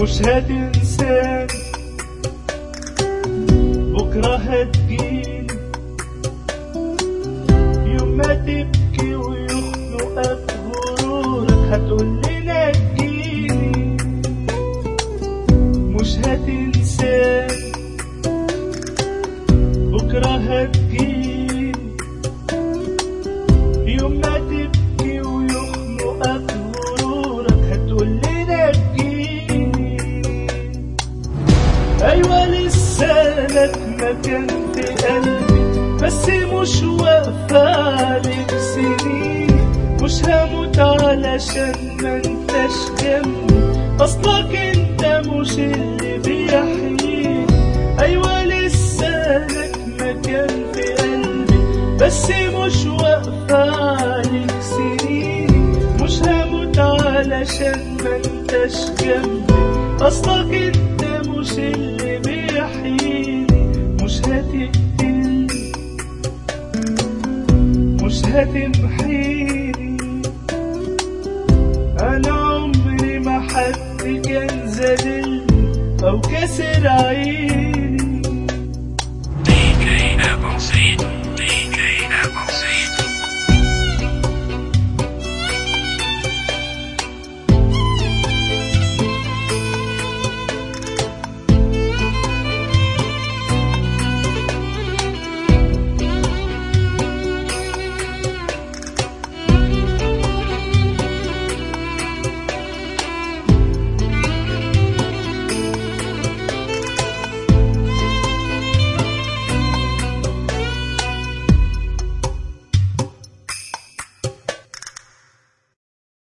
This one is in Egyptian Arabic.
مش هتنساني بكرة هتجيلي يوم ما تبكي ويخنقك غرورك هتقولي نجيني مش هتنساني بكرة هتجيلي يوم ما تبكي ويخنقك غرورك هتقولي نجيني أيوة لسه لك مكان في قلبي بس مش واقفة عليك سنين مش هموت علشان ما انتش جنبي أصلك انت مش اللي بيحييني أيوة لسه لك مكان في قلبي بس مش واقفة عليك سنين مش هموت علشان ما انتش جنبي أصلك انت مش اللي بيحييني مش هتقتلني مش هتمحيني أنا عمري ما حد كان زللني أو كسر عيني